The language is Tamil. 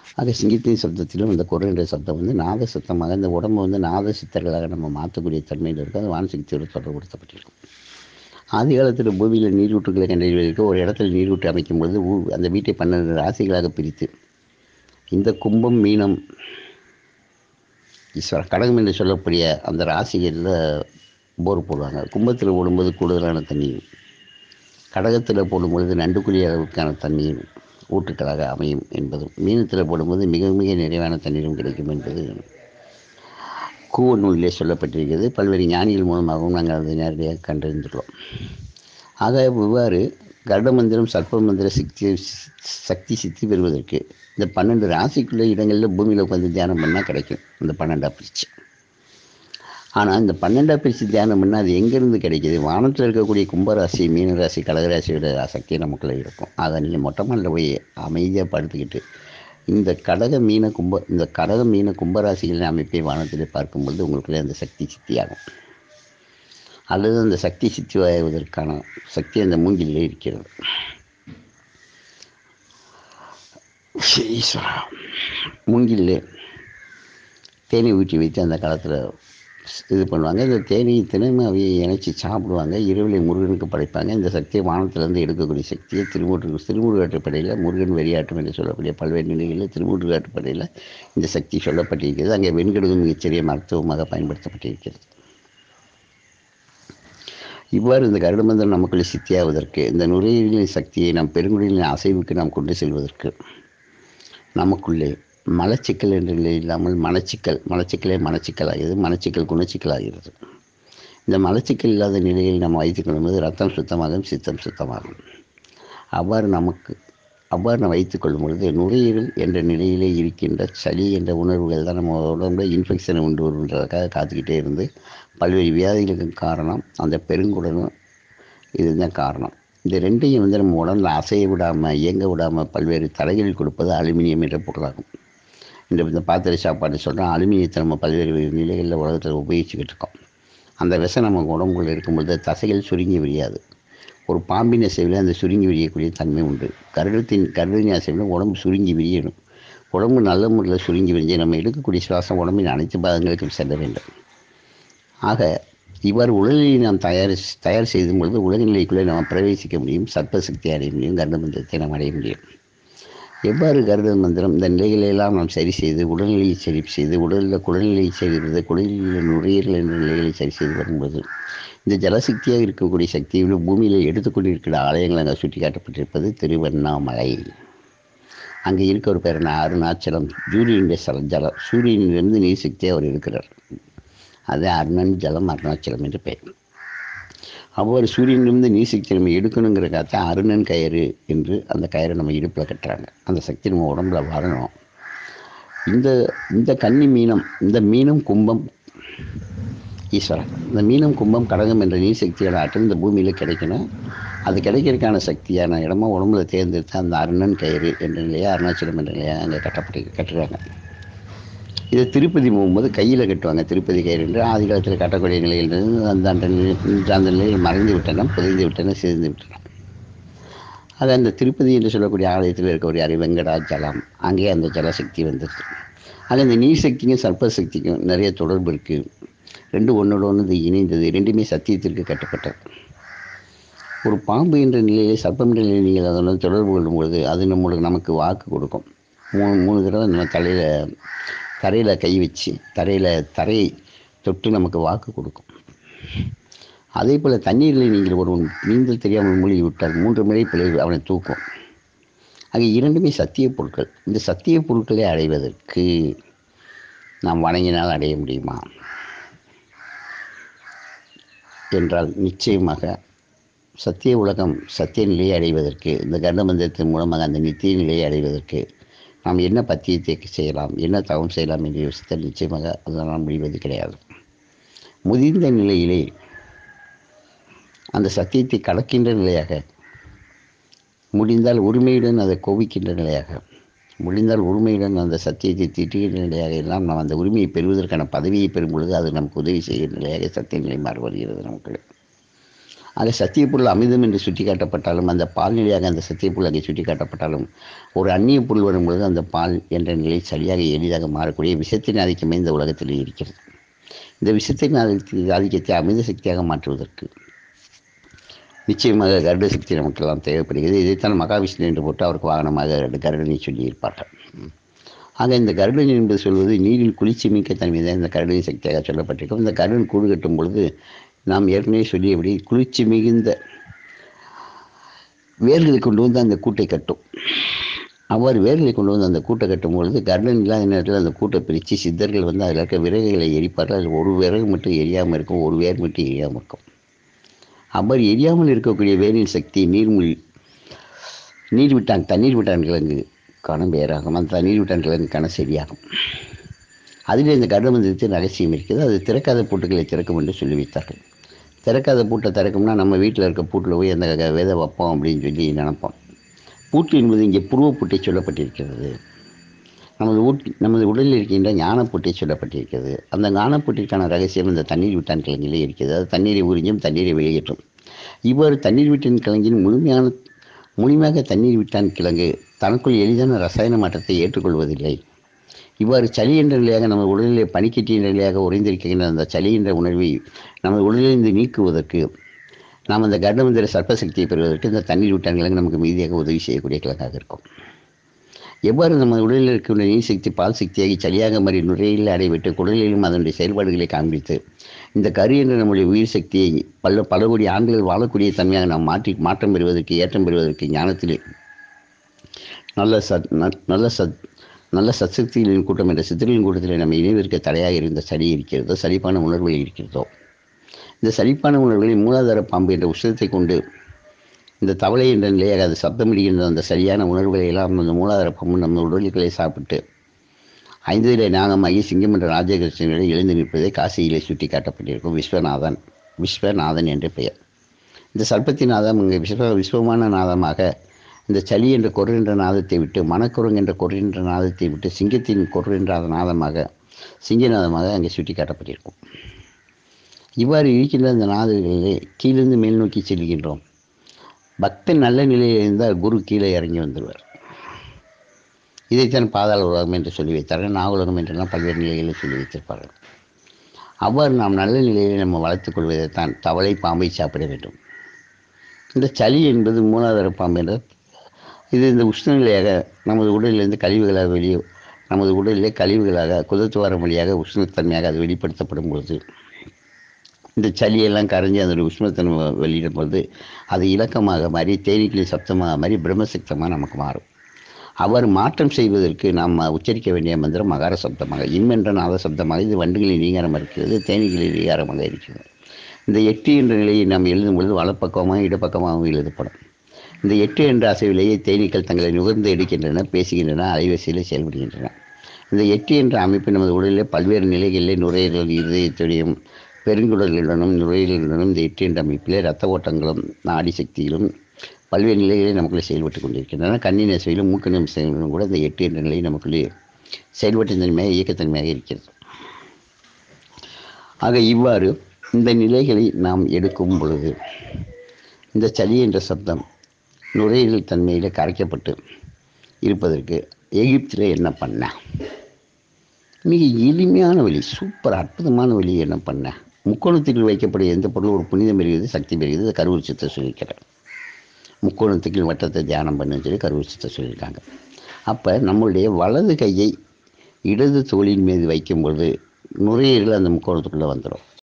ஆக சிங்கத்தின் சப்தத்திலும் இந்த குரலுடைய சப்தம் வந்து நாத சத்தமாக இந்த உடம்பை வந்து நாத சித்தர்களாக நம்ம மாற்றக்கூடிய தன்மையில் இருக்குது அது வானசக்தியோடு தொடர்புபடுத்தப்பட்டிருக்கும் ஆதி காலத்தில் பூமியில் நீரூற்றுகளை கண்டறிவதற்கு ஒரு இடத்துல நீரூற்று அமைக்கும் பொழுது ஊ- அந்த வீட்டை பன்னெண்டு ராசிகளாக பிரித்து இந்த கும்பம் மீனம் ஈஸ்வர கடகம் என்று சொல்லக்கூடிய அந்த ராசிகளில் போர் போடுவாங்க கும்பத்தில் போடும்போது கூடுதலான தண்ணியும் கடகத்தில் போடும்பொழுது நண்டுக்குழி அளவுக்கான தண்ணீரும் ஊற்றுக்களாக அமையும் என்பதும் மீனத்தில் போடும்போது மிக மிக நிறைவான தண்ணீரும் கிடைக்கும் என்பது கூவ நூலிலே சொல்லப்பட்டிருக்கிறது பல்வேறு ஞானிகள் மூலமாகவும் நாங்கள் அதை நேரடியாக கண்டறிந்துள்ளோம் ஆக இவ்வாறு கருட மந்திரம் சர்ப்ப மந்திர சக்தி சக்தி சித்தி பெறுவதற்கு இந்த பன்னெண்டு ராசிக்குள்ள இடங்களில் பூமியில் உட்காந்து தியானம் பண்ணால் கிடைக்கும் இந்த பன்னெண்டாம் பிரிச்சு ஆனால் இந்த பன்னெண்டாம் பிரிச்சு தியானம் பண்ணால் அது எங்கேருந்து கிடைக்கிது வானத்தில் இருக்கக்கூடிய கும்பராசி மீனராசி கடகராசியோட சக்தி நமக்குள்ளே இருக்கும் அதை நீங்கள் மொட்டை மாடியில் போய் அமைதியாக படுத்துக்கிட்டு இந்த கடக மீன கும்ப இந்த கடக மீன கும்பராசிகளின் அமைப்பை வானத்தில் பார்க்கும்பொழுது உங்களுக்குள்ளே அந்த சக்தி சித்தியாகும் அல்லது அந்த சக்தி சித்தி ஆகுவதற்கான சக்தி அந்த மூங்கிலே இருக்கிறது ஈஸ்வரா மூங்கிலே தேனை ஊற்றி வைத்து அந்த காலத்தில் இது பண்ணுவாங்க இந்த தேனி தினமும் அவையை இணைச்சி சாப்பிடுவாங்க இரவில் முருகனுக்கு படைப்பாங்க இந்த சக்தியை வானத்திலிருந்து எடுக்கக்கூடிய சக்தியை திருமுருகன் திருமுருகாற்றுப்படையில் முருகன் வெறியாட்டம் என்று சொல்லக்கூடிய பல்வேறு நிலைகளில் திருமுருகாற்றுப்படையில் இந்த சக்தி சொல்லப்பட்டிருக்கிறது அங்கே வெண்கடுகு மிகச்சிறிய மருத்துவமாக பயன்படுத்தப்பட்டிருக்கிறது இவ்வாறு இந்த கருடமந்திரம் நமக்குள்ளே சித்தியாவதற்கு இந்த நுரையீரலின் சக்தியை நம் பெருங்குடியின் அசைவுக்கு நாம் கொண்டு செல்வதற்கு நமக்குள்ளே மலச்சிக்கல் என்ற நிலை இல்லாமல் மனச்சிக்கல் மலச்சிக்கலே மனச்சிக்கலாகிறது மனச்சிக்கல் குணச்சிக்கலாகிறது இந்த மலச்சிக்கல் இல்லாத நிலையில் நாம் வைத்துக் கொள்ளும்போது ரத்தம் சுத்தமாகும் சித்தம் சுத்தமாகும் அவ்வாறு நமக்கு அவ்வாறு நாம் வைத்துக் கொள்ளும் பொழுது நுரையீரல் என்ற நிலையிலே இருக்கின்ற சளி என்ற உணர்வுகள் தான் நம்ம உடம்புல இன்ஃபெக்ஷனை உண்டு வருன்றதுக்காக காத்துக்கிட்டே இருந்து பல்வேறு வியாதிகளுக்கு காரணம் அந்த பெருங்குடலும் இதுதான் காரணம் இந்த ரெண்டையும் வந்து நம்ம உடலில் அசைய விடாமல் இயங்க விடாமல் பல்வேறு தடைகள் கொடுப்பது அலுமினியம் என்ற பொருளாகும் இந்த இந்த பாத்திர சாப்பாடு சொல்கிறோம் அலுமினியத்தை நம்ம பல்வேறு நிலைகளில் உலகத்தில் உபயோகிச்சுக்கிட்டு இருக்கோம் அந்த விஷம் நம்ம உடம்புக்குள்ள இருக்கும்பொழுது தசைகள் சுருங்கி விரியாது ஒரு பாம்பின் அசைவில் அந்த சுருங்கி விரியக்கூடிய தன்மை உண்டு கருடத்தின் கருடத்தின் அசைவில் உடம்பு சுருங்கி விரியணும் உடம்பு நல்ல முறையில் சுருங்கி விரிஞ்சு நம்ம எடுக்கக்கூடிய சுவாசம் உடம்பின் அனைத்து பாகங்களுக்கும் செல்ல வேண்டும் ஆக இவ்வாறு உடல்நிலையை நாம் தயார் தயார் செய்யும் பொழுது உலகநிலைக்குள்ளே நாம் பிரவேசிக்க முடியும் சர்ப்ப சக்தி அடைய முடியும் கருட மந்திரத்தை நாம் அடைய முடியும் எவ்வாறு கருட மந்திரம் இந்த நிலைகளெல்லாம் நாம் சரி செய்து உடல்நிலையை சரி செய்து உடலில் குடல்நிலையை செய்கிறது குடலில் நுரையீரல் என்ற நிலைகளை சரி செய்து வரும்போது இந்த ஜலசக்தியாக இருக்கக்கூடிய சக்தியை பூமியில் எடுத்துக்கொண்டிருக்கிற ஆலயங்கள் அங்கே சுட்டி காட்டப்பட்டிருப்பது திருவண்ணாமலை அங்கே இருக்க ஒரு பேர் என்ன அருணாச்சலம் சூரியனுடைய சல ஜலம் சூரியனிலிருந்து நீர் சக்தியாக அவர் இருக்கிறார் அது அருணன் ஜலம் அருணாச்சலம் என்று பெயர் அவ்வாறு சூரியனிலிருந்து நீர் சக்தி நம்ம எடுக்கணுங்கிற காத்த அருணன் கயிறு என்று அந்த கயிறை நம்ம இடுப்பில் கட்டுறாங்க அந்த சக்தி நம்ம உடம்புல வரணும் இந்த இந்த கன்னி மீனம் இந்த மீனம் கும்பம் ஈஸ்வரன் இந்த மீனம் கும்பம் கடகம் என்ற நீர் சக்தியோட ஆற்றல் இந்த பூமியில் கிடைக்கணும் அது கிடைக்கிறதுக்கான சக்தியான இடமா உடம்புல தேர்ந்தெடுத்து அந்த அருணன் கயிறு என்ற நிலையை அருணாச்சலம் என்ற நிலையை அங்கே கட்டப்பட்டு கட்டுறாங்க இதை திருப்பதி போகும்போது கையில் கட்டுவாங்க திருப்பதி கயிறு என்று ஆதி காலத்தில் கட்டக்கூடிய நிலையிலிருந்து அந்த அந்த நிலை அந்த நிலையில் மறைந்து விட்டன புதைந்து விட்டன சிதைந்து விட்டன அது அந்த திருப்பதி என்று சொல்லக்கூடிய ஆலயத்தில் இருக்கக்கூடிய அறி வெங்கடாச்சலம் அங்கேயே அந்த ஜலசக்தி வந்துடுது ஆக இந்த நீர் சக்திக்கும் சர்ப்ப சக்திக்கும் நிறைய தொடர்பு இருக்குது ரெண்டு ஒன்றோட ஒன்று இது இணைந்தது ரெண்டுமே சத்தியத்திற்கு கட்டப்பட்டது ஒரு பாம்பு என்ற நிலையிலே சர்ப்பம் என்ற நிலையில் நீங்கள் அதோட தொடர்பு கொள்ளும்பொழுது அது நம்மளுக்கு நமக்கு வாக்கு கொடுக்கும் மூணு மூணு தடவை நம்ம தலையில் தரையில் கை வச்சு தரையில் தரையை தொட்டு நமக்கு வாக்கு கொடுக்கும் அதே போல் தண்ணீரில் நீங்கள் ஒரு நீந்தல் தெரியாமல் மூழ்கி விட்டால் மூன்று முறை பிழை அவனை தூக்கும் ஆக இரண்டுமே சத்திய பொருட்கள் இந்த சத்திய பொருட்களை அடைவதற்கு நாம் வணங்கினால் அடைய முடியுமா என்றால் நிச்சயமாக சத்திய உலகம் சத்திய நிலையை அடைவதற்கு இந்த கர்ணமந்திரத்தின் மூலமாக அந்த நித்திய நிலையை அடைவதற்கு நாம் என்ன பத்தியத்தை செய்யலாம் என்ன தவம் செய்யலாம் என்று யோசித்தால் நிச்சயமாக அதனால் முடிவது கிடையாது முதிர்ந்த நிலையிலே அந்த சத்தியத்தை கடக்கின்ற நிலையாக முடிந்தால் உரிமையுடன் அதை கோபிக்கின்ற நிலையாக முடிந்தால் உரிமையுடன் அந்த சத்தியத்தை திட்டுகின்ற நிலையாக எல்லாம் நாம் அந்த உரிமையை பெறுவதற்கான பதவியை பெறும் பொழுது அது நமக்கு உதவி செய்கிற நிலையாக சத்திய நிலை மாறி வருகிறது நமக்கு ஆக சத்தியப்பொருள் அமிர்தம் என்று சுட்டி காட்டப்பட்டாலும் அந்த பால் நிலையாக அந்த சத்தியப்பொருள் அங்கே சுட்டி காட்டப்பட்டாலும் ஒரு அந்நிய பொருள் வரும்பொழுது அந்த பால் என்ற நிலை சரியாக எளிதாக மாறக்கூடிய விஷத்தின் ஆதிக்கமே இந்த உலகத்தில் இருக்கிறது இந்த விஷத்தின் ஆதிக்க ஆதிக்கத்தை அமிர்த சக்தியாக மாற்றுவதற்கு நிச்சயமாக கருட சக்தி நமக்கெல்லாம் தேவைப்படுகிறது இதைத்தான் மகாவிஷ்ணு என்று போட்டு அவருக்கு வாகனமாக கருடனை சொல்லியிருப்பார்கள் ஆக இந்த கருடன் என்பது சொல்வது நீரில் குளிர்ச்சி மிக்க தன்மை தான் இந்த கருடன் சக்தியாக சொல்லப்பட்டிருக்கும் இந்த கருடன் கூடு கட்டும் பொழுது நாம் ஏற்கனவே சொல்லியபடி குளிர்ச்சி மிகுந்த வேர்களை கொண்டு வந்து அந்த கூட்டை கட்டும் அவ்வாறு வேர்களை கொண்டு வந்து அந்த கூட்டை கட்டும் பொழுது கருடன் இல்லாத நேரத்தில் அந்த கூட்டை பிரித்து சித்தர்கள் வந்து அதில் இருக்க விறகுகளை எரிப்பார்கள் அதில் ஒரு விறகு மட்டும் எரியாமல் இருக்கும் ஒரு வேர் மட்டும் எரியாமல் இருக்கும் அவ்வாறு எரியாமல் இருக்கக்கூடிய வேரின் சக்தி நீர்மூழ்கி நீர் விட்டான் தண்ணீர் விட்டான் கிழங்கு காண வேறாகும் அந்த தண்ணீர் விட்டான் கிழங்கு காண சரியாகும் அதில் இந்த கருடமந்திரத்தின் ரகசியம் இருக்கிறது அது திறக்காத பூட்டுகளை திறக்கும் என்று சொல்லி வைத்தார்கள் திறக்காத பூட்டை திறக்கும்னா நம்ம வீட்டில் இருக்க பூட்டில் போய் அந்த க- விதை வைப்போம் அப்படின்னு சொல்லி நினைப்போம் பூட்டு என்பது இங்கே புருவ பூட்டை சொல்லப்பட்டிருக்கிறது நமது ஊட் நமது உடலில் இருக்கின்ற ஞானப்பூட்டை சொல்லப்பட்டிருக்கிறது அந்த ஞானப்பூட்டிற்கான ரகசியம் இந்த தண்ணீர் விட்டான் கிழங்கிலே இருக்கிறது அது தண்ணீரை உறிஞ்சும் தண்ணீரை வெளியேற்றும் இவ்வாறு தண்ணீர் விட்டான் கிழங்கின் முழுமையான முழுமையாக தண்ணீர் விட்டான் கிழங்கு தனக்குள் எளிதான ரசாயன மாற்றத்தை ஏற்றுக்கொள்வதில்லை இவ்வாறு சளி என்ற நிலையாக நம்ம உடலிலே பனிக்கட்டி என்ற நிலையாக உறைந்திருக்கின்ற அந்த சளி என்ற உணர்வை நமது உடலிலிருந்து நீக்குவதற்கு நாம் அந்த கர்ணமந்திர சர்ப்ப சக்தியை பெறுவதற்கு இந்த தண்ணீர் விட்டான் கிழங்கு நமக்கு மீதியாக உதவி செய்யக்கூடிய கிழங்காக இருக்கும் எவ்வாறு நம்ம உடலில் இருக்கின்ற நீர் சக்தி பால் சக்தியாகி சரியாக மாறி நுரையில் அடைவிட்டு குடலிலும் அதனுடைய செயல்பாடுகளை காண்பித்து இந்த கரு என்ற நம்முடைய உயிர் சக்தியை பல பல கோடி ஆண்டுகள் வாழக்கூடிய தன்மையாக நாம் மாற்றி மாற்றம் பெறுவதற்கு ஏற்றம் பெறுவதற்கு ஞானத்திலே நல்ல சத் ந- நல்ல சத் நல்ல சத்சக்திகளின் கூட்டம் என்ற சித்தர்களின் கூட்டத்தில் நம்ம இணைவிருக்க தடையாக இருந்த சளி இருக்கிறதோ சலிப்பான உணர்வுகள் இருக்கிறதோ இந்த சலிப்பான உணர்வுகளை மூலாதார பாம்பு என்ற உஷ்ணத்தை கொண்டு இந்த தவளை என்ற நிலையாக அது சப்தமிடுகின்ற அந்த சரியான உணர்வுகளை எல்லாம் அந்த மூலாதார பாம்பு நம்ம உடலுக்களை சாப்பிட்டு ஐந்திலே நாகமாகி சிங்கம் என்ற ராஜகிருஷ்ணனிடம் எழுந்து நிற்பதை காசியிலே சுட்டி காட்டப்பட்டிருக்கும் விஸ்வநாதன் விஸ்வநாதன் என்ற பெயர் இந்த சர்ப்பத்தின் நாதம் இங்கே விஸ்வ விஸ்வமான நாதமாக இந்த சளி என்ற குரல் என்ற நாதத்தை விட்டு மணக்குரங்கு என்ற குரல் என்ற நாதத்தை விட்டு சிங்கத்தின் குரல் என்ற நாதமாக சிங்கநாதமாக அங்கே சுட்டி காட்டப்பட்டிருக்கும் இவ்வாறு இருக்கின்ற அந்த நாதங்களிலே கீழிருந்து மேல் நோக்கி செல்கின்றோம் பக்தன் நல்ல நிலையில் இருந்தால் குரு கீழே இறங்கி வந்துடுவார் இதைத்தான் பாதாள உலகம் என்று சொல்லி வைத்தார்கள் நாவுலகம் என்றெல்லாம் பல்வேறு நிலைகளில் சொல்லி வைத்திருப்பார்கள் அவ்வாறு நாம் நல்ல நிலையை நம்ம வளர்த்துக் கொள்வதைத்தான் தவளை பாம்பை சாப்பிட வேண்டும் இந்த சளி என்பது மூலாதார பாம்பு என்ற இது இந்த உஷ்ணநிலையாக நமது உடலிலிருந்து கழிவுகளாக வெளியே நமது உடலிலே கழிவுகளாக குதத்துவாரம் வழியாக உஷ்ணத்தன்மையாக அது வெளிப்படுத்தப்படும் பொழுது இந்த சளியெல்லாம் கரைஞ்சி அதனுடைய உஷ்ணத்தன்மை வெளியிடும் பொழுது அது இலக்கமாக மாறி தேனீக்களி சப்தமாக மாறி பிரம்மசக்தமாக நமக்கு மாறும் அவர் மாற்றம் செய்வதற்கு நாம் உச்சரிக்க வேண்டிய மந்திரம் மகார சப்தமாக இன்மென்ற நாத சப்தமாக இது வண்டுகளின் நீங்காரமாக இருக்கிறது தேனீகளின் நீங்காரமாக இருக்கிறது இந்த எட்டு என்ற நிலையை நாம் எழுதும் பொழுது வலப்பக்கமாக இடப்பக்கமாகவும் எழுதப்படும் இந்த எட்டு என்ற அசைவிலேயே தேனீக்கள் தங்களை நுகர்ந்து எடுக்கின்றன பேசுகின்றன அலைவரிசையில் செயல்படுகின்றன இந்த எட்டு என்ற அமைப்பு நமது உடலிலே பல்வேறு நிலைகளிலே நுரையீரல் இருதயத்துடையும் பெருங்குடலுடனும் நுரையீரலுடனும் இந்த எட்டு என்ற அமைப்பிலே இரத்த ஓட்டங்களும் நாடி சக்தியிலும் பல்வேறு நிலைகளில் நமக்குள்ளே செயல்பட்டு கொண்டிருக்கின்றன கண்ணின் அசைவிலும் மூக்கு நிமிஷங்களும் கூட இந்த எட்டு என்ற நிலை நமக்குள்ளே செயல்பட்டு தன்மையாக இயக்கத்தன்மையாக இருக்கிறது ஆக இவ்வாறு இந்த நிலைகளை நாம் எடுக்கும் பொழுது இந்த சளி என்ற சப்தம் நுரையீரல் தன்மையில் கரைக்கப்பட்டு இருப்பதற்கு எகிப்தில் என்ன பண்ண மிக எளிமையான வழி சூப்பர் அற்புதமான வழி என்ன பண்ண முக்கோணத்துக்கு வைக்கப்படும் எந்த பொருளும் ஒரு புனிதம் பெறுகிறது சக்தி பெறுகிறது கருவுச்சத்தை சொல்லியிருக்கிறேன் முக்கோணத்துக்கு வட்டத்தை தியானம் பண்ணுன்னு சொல்லி கருவுச்சத்தை சொல்லியிருக்காங்க அப்போ நம்மளுடைய வலது கையை இடது தோளின் மீது வைக்கும்பொழுது நுரையீரல் அந்த முக்கோணத்துக்குள்ளே வந்துடும்